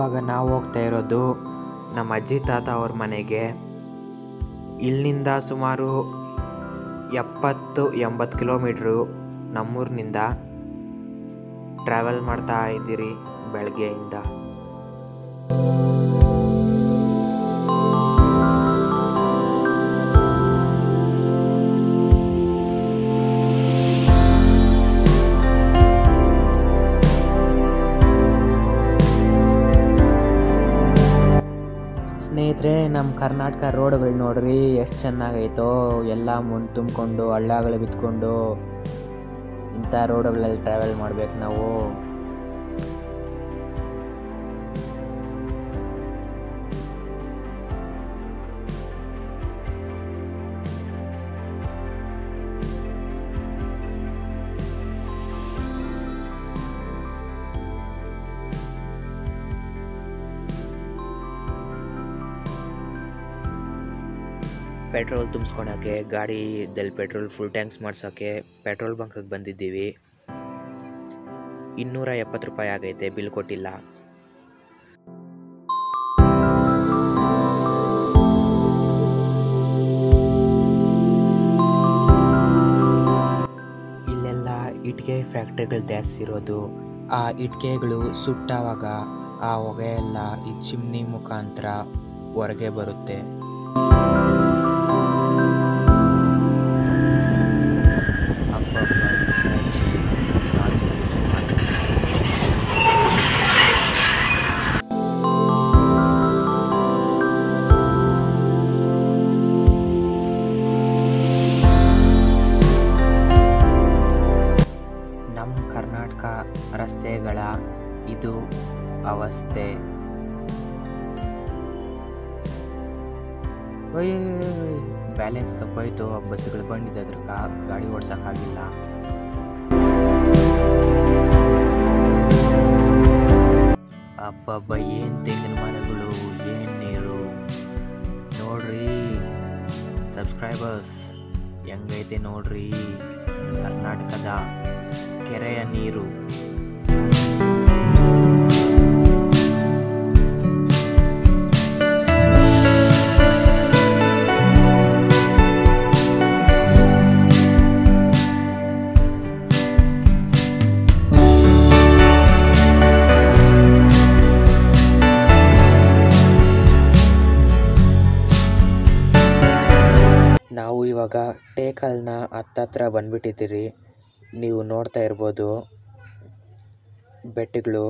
ಇವಾಗ ನಾವು ಹೋಗ್ತಾ ಇರೋದು ನಮ್ಮ ಅಜ್ಜಿ ತಾತ ಅವ್ರ ಮನೆಗೆ ಇಲ್ಲಿಂದ ಸುಮಾರು ಎಪ್ಪತ್ತು ಎಂಬತ್ತು ಕಿಲೋಮೀಟ್ರು ನಮ್ಮೂರಿನಿಂದ ಟ್ರಾವೆಲ್ ಮಾಡ್ತಾ ಇದ್ದೀರಿ ಬೆಳಗ್ಗೆಯಿಂದ ಸ್ನೇಹಿತರೆ ನಮ್ಮ ಕರ್ನಾಟಕ ರೋಡ್ಗಳು ನೋಡ್ರಿ ಎಷ್ಟು ಚೆನ್ನಾಗೈತೋ ಎಲ್ಲ ಮಣ್ಣು ತುಂಬಿಕೊಂಡು ಹಳ್ಳಗಳು ಬಿತ್ಕೊಂಡು ಇಂಥ ರೋಡ್ಗಳಲ್ಲಿ ಟ್ರಾವೆಲ್ ಮಾಡ್ಬೇಕು ನಾವು ಪೆಟ್ರೋಲ್ ತುಂಬಿಸ್ಕೊಳಕ್ಕೆ ಗಾಡಿದಲ್ಲಿ ಪೆಟ್ರೋಲ್ ಫುಲ್ ಟ್ಯಾಂಕ್ಸ್ ಮಾಡ್ಸೋಕ್ಕೆ ಪೆಟ್ರೋಲ್ ಬಂಕಿಗೆ ಬಂದಿದ್ದೀವಿ ಇನ್ನೂರ ಎಪ್ಪತ್ತು ರೂಪಾಯಿ ಆಗೈತೆ ಬಿಲ್ ಕೊಟ್ಟಿಲ್ಲ ಇಲ್ಲೆಲ್ಲ ಇಟ್ಟಿಗೆ ಫ್ಯಾಕ್ಟ್ರಿಗಳು ಜಾಸ್ತಿ ಇರೋದು ಆ ಇಟ್ಟಿಗೆಗಳು ಸುಟ್ಟಾವಾಗ ಆ ಹೊಗೆ ಎಲ್ಲ ಈ ಚಿಮ್ನಿ ಮುಖಾಂತರ ಹೊರಗೆ ಬರುತ್ತೆ ಅಬ್ಬಬ್ಬ ಇಂಥ ಹಚ್ಚಿ ನಾಯ್ಸ್ ಪೊಲ್ಯೂಷನ್ ಮಾಡ್ತೈತೆ ನಮ್ಮ ಕರ್ನಾಟಕ ರಸ್ತೆಗಳ ಇದು ಅವಸ್ಥೆ ಬ್ಯಾಲೆನ್ಸ್ ತಪ್ಪಾಯ್ತು ಆ ಬಸ್ಸುಗಳು ಬಂದಿದೆ ಅದ್ರಕ ಗಾಡಿ ಓಡ್ಸೋಕ್ಕಾಗಿಲ್ಲ ಅಬ್ಬಬ್ಬ ಏನು ತೆಂಗಿನ ಮರಗಳು ಏನು ನೀರು ನೋಡ್ರಿ ಸಬ್ಸ್ಕ್ರೈಬರ್ಸ್ ಹೆಂಗೈತೆ ನೋಡ್ರಿ ಕರ್ನಾಟಕದ ಕೆರೆಯ ನೀರು ನಾವು ಇವಾಗ ಟೇಕಲ್ನ ಹತ್ತತ್ರ ಬಂದ್ಬಿಟ್ಟಿದ್ದೀರಿ ನೀವು ನೋಡ್ತಾ ಇರ್ಬೋದು ಬೆಟ್ಟಗಳು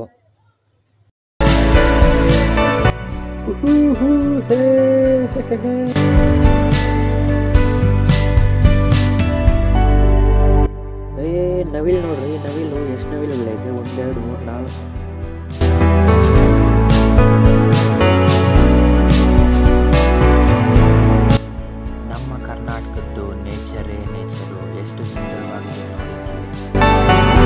ಏ ನವಿಲ್ ನೋಡ್ರಿ ನವಿಲು ಎಷ್ಟು ನವಿಲುಗಳೈತೆ ಒಂದೆರಡು ಮೂರು ನಾಲ್ಕು ನಮ್ಮ ಕರ್ನಾಟಕದ್ದು ನೇಚರೇ ನೇಚರು ಎಷ್ಟು ಸುಂದರವಾಗಿದೆ ನೋಡಿ ನೀವು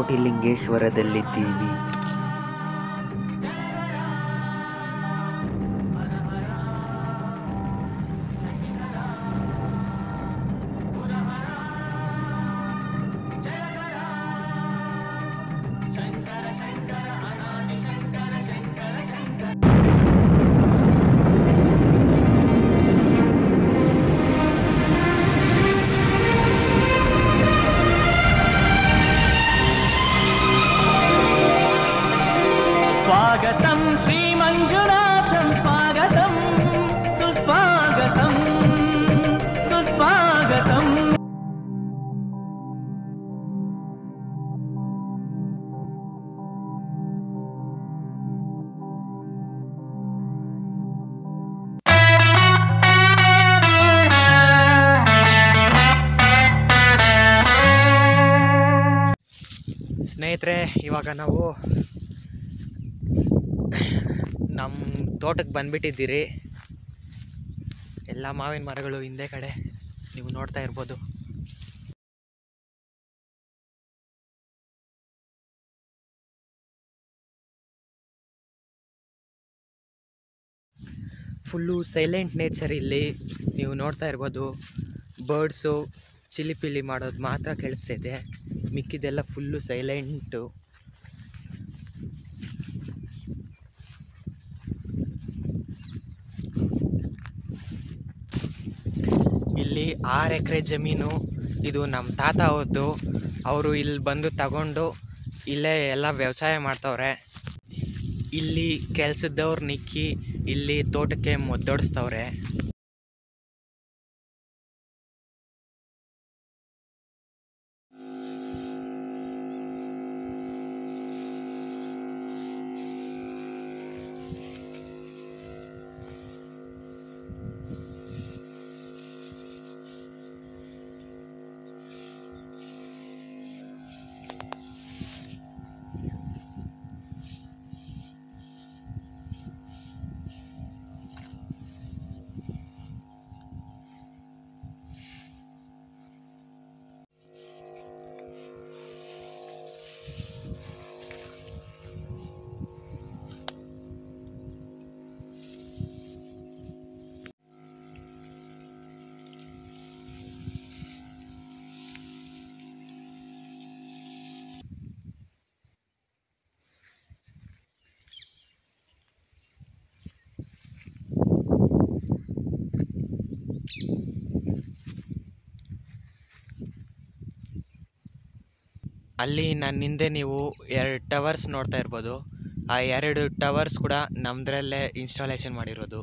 ಕೋಟಿಲಿಂಗೇಶ್ವರದಲ್ಲಿದ್ದೀವಿ स्वागतं श्रीमञ्जुनाथं स्वागतं सुस्वागतं सुस्वागतम् ಸ್ನೇಹಿತರೆ ಇವಾಗ ನಾವು ನಮ್ಮ ತೋಟಕ್ಕೆ ಬಂದ್ಬಿಟ್ಟಿದ್ದೀರಿ ಎಲ್ಲ ಮಾವಿನ ಮರಗಳು ಹಿಂದೆ ಕಡೆ ನೀವು ನೋಡ್ತಾ ಇರ್ಬೋದು ಫುಲ್ಲು ಸೈಲೆಂಟ್ ನೇಚರ್ ಇಲ್ಲಿ ನೀವು ನೋಡ್ತಾ ಇರ್ಬೋದು ಬರ್ಡ್ಸು ಚಿಲಿಪಿಲಿ ಮಾಡೋದು ಮಾತ್ರ ಕೇಳಿಸ್ತೈತೆ ಮಿಕ್ಕಿದೆಲ್ಲ ಫುಲ್ಲು ಸೈಲೆಂಟು ಇಲ್ಲಿ ಆರು ಎಕರೆ ಜಮೀನು ಇದು ನಮ್ಮ ತಾತ ಅವ್ರದ್ದು ಅವರು ಇಲ್ಲಿ ಬಂದು ತಗೊಂಡು ಇಲ್ಲೇ ಎಲ್ಲ ವ್ಯವಸಾಯ ಮಾಡ್ತವ್ರೆ ಇಲ್ಲಿ ಕೆಲ್ಸದವ್ರು ನಿಕ್ಕಿ ಇಲ್ಲಿ ತೋಟಕ್ಕೆ ಮುದ್ದೊಡಿಸ್ತವ್ರೆ ಅಲ್ಲಿ ನನ್ನ ಹಿಂದೆ ನೀವು ಎರಡು ಟವರ್ಸ್ ನೋಡ್ತಾ ಇರ್ಬೋದು ಆ ಎರಡು ಟವರ್ಸ್ ಕೂಡ ನಮ್ಮದ್ರಲ್ಲೇ ಇನ್ಸ್ಟಾಲೇಷನ್ ಮಾಡಿರೋದು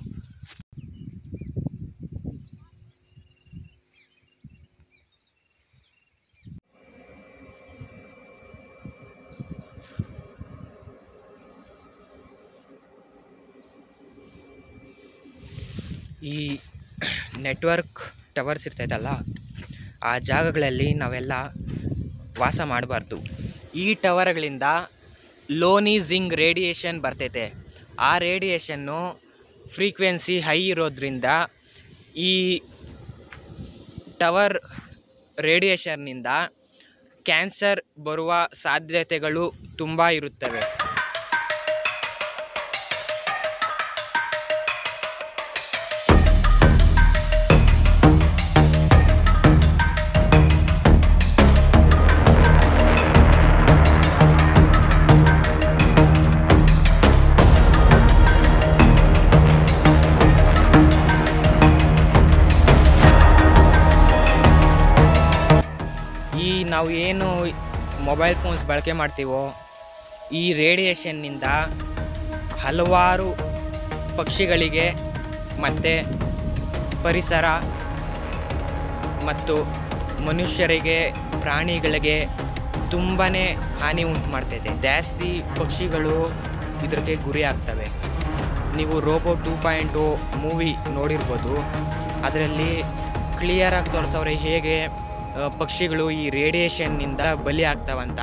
ಈ ನೆಟ್ವರ್ಕ್ ಟವರ್ಸ್ ಇರ್ತೈತಲ್ಲ ಆ ಜಾಗಗಳಲ್ಲಿ ನಾವೆಲ್ಲ ವಾಸ ಮಾಡಬಾರ್ದು ಈ ಟವರ್ಗಳಿಂದ ಲೋನಿಝಿಂಗ್ ರೇಡಿಯೇಷನ್ ಬರ್ತೈತೆ ಆ ರೇಡಿಯೇಷನ್ನು ಫ್ರೀಕ್ವೆನ್ಸಿ ಹೈ ಇರೋದ್ರಿಂದ ಈ ಟವರ್ ರೇಡಿಯೇಷನ್ನಿಂದ ಕ್ಯಾನ್ಸರ್ ಬರುವ ಸಾಧ್ಯತೆಗಳು ತುಂಬ ಇರುತ್ತವೆ ಈ ನಾವು ಏನು ಮೊಬೈಲ್ ಫೋನ್ಸ್ ಬಳಕೆ ಮಾಡ್ತೀವೋ ಈ ರೇಡಿಯೇಷನ್ನಿಂದ ಹಲವಾರು ಪಕ್ಷಿಗಳಿಗೆ ಮತ್ತು ಪರಿಸರ ಮತ್ತು ಮನುಷ್ಯರಿಗೆ ಪ್ರಾಣಿಗಳಿಗೆ ತುಂಬಾ ಹಾನಿ ಉಂಟು ಮಾಡ್ತೈತೆ ಜಾಸ್ತಿ ಪಕ್ಷಿಗಳು ಇದಕ್ಕೆ ಗುರಿ ಆಗ್ತವೆ ನೀವು Robo two point O movie ನೋಡಿರ್ಬೋದು ಅದರಲ್ಲಿ ಕ್ಲಿಯರಾಗಿ ತೋರಿಸವ್ರೆ ಹೇಗೆ ಆ, ಪಕ್ಷಿಗಳು ಈ ರೇಡಿಯೇಷನ್ನಿಂದ ಬಲಿ ಆಗ್ತಾವಂತ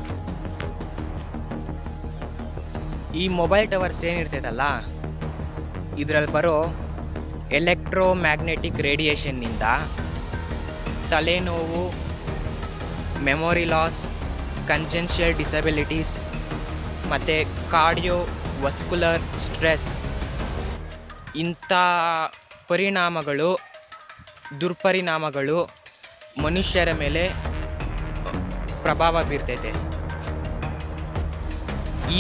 ಈ ಮೊಬೈಲ್ ಟವರ್ಸ್ ಏನಿರ್ತೈತಲ್ಲ ಇದರಲ್ಲಿ ಬರೋ ಎಲೆಕ್ಟ್ರೋ ಮ್ಯಾಗ್ನೆಟಿಕ್ ರೇಡಿಯೇಷನ್ನಿಂದ ತಲೆನೋವು ಮೆಮೊರಿ ಲಾಸ್ ಕನ್ಜೆನ್ಷಿಯಲ್ ಡಿಸಬಿಲಿಟೀಸ್ ಮತ್ತು ಕಾರ್ಡಿಯೋ ವಸ್ಕುಲರ್ ಸ್ಟ್ರೆಸ್ ಇಂಥ ಪರಿಣಾಮಗಳು ದುರ್ಪರಿಣಾಮಗಳು ಮನುಷ್ಯರ ಮೇಲೆ ಪ್ರಭಾವ ಬೀರ್ತೈತೆ ಈ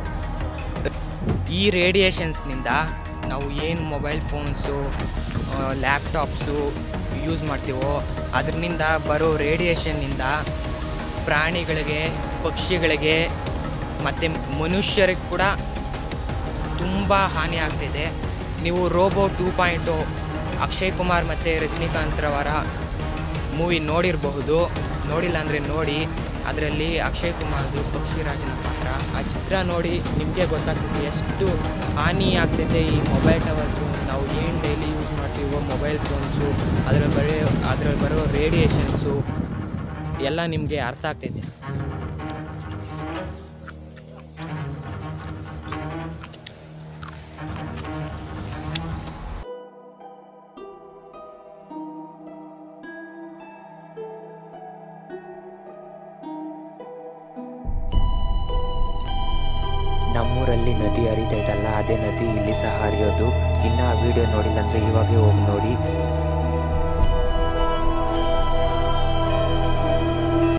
ಈ ರೇಡಿಯೇಷನ್ಸ್ನಿಂದ ನಾವು ಏನು ಮೊಬೈಲ್ ಫೋನ್ಸು ಲ್ಯಾಪ್ಟಾಪ್ಸು ಯೂಸ್ ಮಾಡ್ತೀವೋ ಅದರಿಂದ ಬರೋ ರೇಡಿಯೇಷನ್ನಿಂದ ಪ್ರಾಣಿಗಳಿಗೆ ಪಕ್ಷಿಗಳಿಗೆ ಮತ್ತು ಮನುಷ್ಯರಿಗೆ ಕೂಡ ತುಂಬ ಹಾನಿ ಆಗ್ತಿದೆ ನೀವು ರೋಬೋ ಟೂ ಪಾಯಿಂಟು ಅಕ್ಷಯ್ ಕುಮಾರ್ ಮತ್ತು ರಜನಿಕಾಂತ್ರವರ ಮೂವಿ ನೋಡಿರಬಹುದು ನೋಡಿಲ್ಲ ಅಂದರೆ ನೋಡಿ ಅದರಲ್ಲಿ ಅಕ್ಷಯ್ ಕುಮಾರ್ದು ಪಕ್ಷಿರಾಜನ ಪಾತ್ರ ಆ ಚಿತ್ರ ನೋಡಿ ನಿಮಗೆ ಗೊತ್ತಾಗ್ತದೆ ಎಷ್ಟು ಹಾನಿ ಆಗ್ತೈತೆ ಈ ಮೊಬೈಲ್ ಟವರ್ಸು ನಾವು ಏನು ಡೈಲಿ ಯೂಸ್ ಮಾಡ್ತೀವೋ ಮೊಬೈಲ್ ಫೋನ್ಸು ಅದ್ರಲ್ಲಿ ಬರೋ ಅದ್ರಲ್ಲಿ ಬರೋ ರೇಡಿಯೇಷನ್ಸು ಎಲ್ಲ ನಿಮಗೆ ಅರ್ಥ ಆಗ್ತೈತೆ ನಮ್ಮೂರಲ್ಲಿ ನದಿ ಹರಿತೈತಲ್ಲ ಅದೇ ನದಿ ಇಲ್ಲಿ ಸಹ ಹರಿಯೋದು ಇನ್ನು ಆ ವಿಡಿಯೋ ನೋಡಿಲ್ಲ ಅಂದರೆ ಇವಾಗಲೇ ಹೋಗಿ ನೋಡಿ